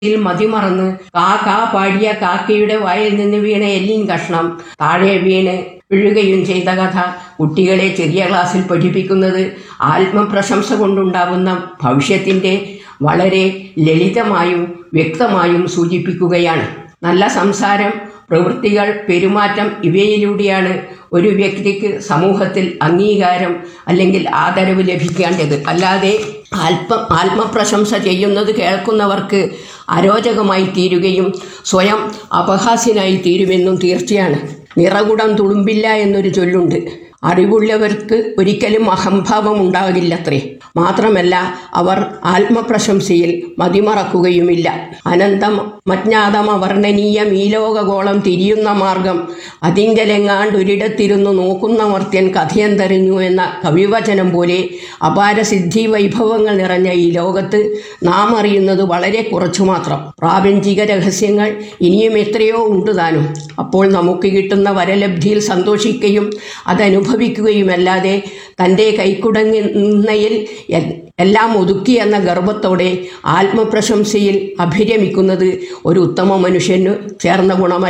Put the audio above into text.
ിൽ മതിമറന്ന് കാ കാ പാടിയ കാക്കയുടെ വായിൽ നിന്ന് വീണ എല്ലിൻ കഷ്ണം താഴെ വീണ് വീഴുകയും ചെയ്ത കഥ കുട്ടികളെ ചെറിയ ക്ലാസ്സിൽ പഠിപ്പിക്കുന്നത് ആത്മപ്രശംസ കൊണ്ടുണ്ടാകുന്ന ഭവിഷ്യത്തിന്റെ വളരെ ലളിതമായും വ്യക്തമായും സൂചിപ്പിക്കുകയാണ് നല്ല സംസാരം പ്രവൃത്തികൾ പെരുമാറ്റം ഇവയിലൂടെയാണ് ഒരു വ്യക്തിക്ക് സമൂഹത്തിൽ അംഗീകാരം അല്ലെങ്കിൽ ആദരവ് ലഭിക്കേണ്ടത് അല്ലാതെ ആത്മ ആത്മപ്രശംസ ചെയ്യുന്നത് കേൾക്കുന്നവർക്ക് അരോചകമായി തീരുകയും സ്വയം അപഹാസ്യനായി തീരുമെന്നും തീർച്ചയാണ് നിറകുടം തുളുമ്പില്ല എന്നൊരു ചൊല്ലുണ്ട് അറിവുള്ളവർക്ക് ഒരിക്കലും അഹംഭാവം ഉണ്ടാകില്ലത്രേ മാത്രമല്ല അവർ ആത്മപ്രശംസയിൽ മതിമറക്കുകയുമില്ല അനന്തം മജ്ഞാതമവർണ്ണനീയം ഈ ലോകഗോളം തിരിയുന്ന മാർഗം അതിങ്കലെങ്ങാണ്ടൊരിടത്തിരുന്നു നോക്കുന്ന മർത്യൻ കഥയന്തറിഞ്ഞു എന്ന കവിവചനം പോലെ അപാരസിദ്ധി വൈഭവങ്ങൾ നിറഞ്ഞ ഈ ലോകത്ത് നാം അറിയുന്നത് വളരെ കുറച്ചു മാത്രം പ്രാപഞ്ചിക രഹസ്യങ്ങൾ ഇനിയും എത്രയോ ഉണ്ട് താനും അപ്പോൾ നമുക്ക് കിട്ടുന്ന വരലബ്ധിയിൽ സന്തോഷിക്കുകയും അതനുഭവിക്കുകയുമല്ലാതെ തൻ്റെ കൈക്കുടങ്ങുന്നയിൽ എല്ലാം ഒതുക്കി എന്ന ഗർവത്തോടെ ആത്മപ്രശംസയിൽ അഭിരമിക്കുന്നത് ഒരു ഉത്തമ മനുഷ്യന് ചേർന്ന ഗുണമല്ല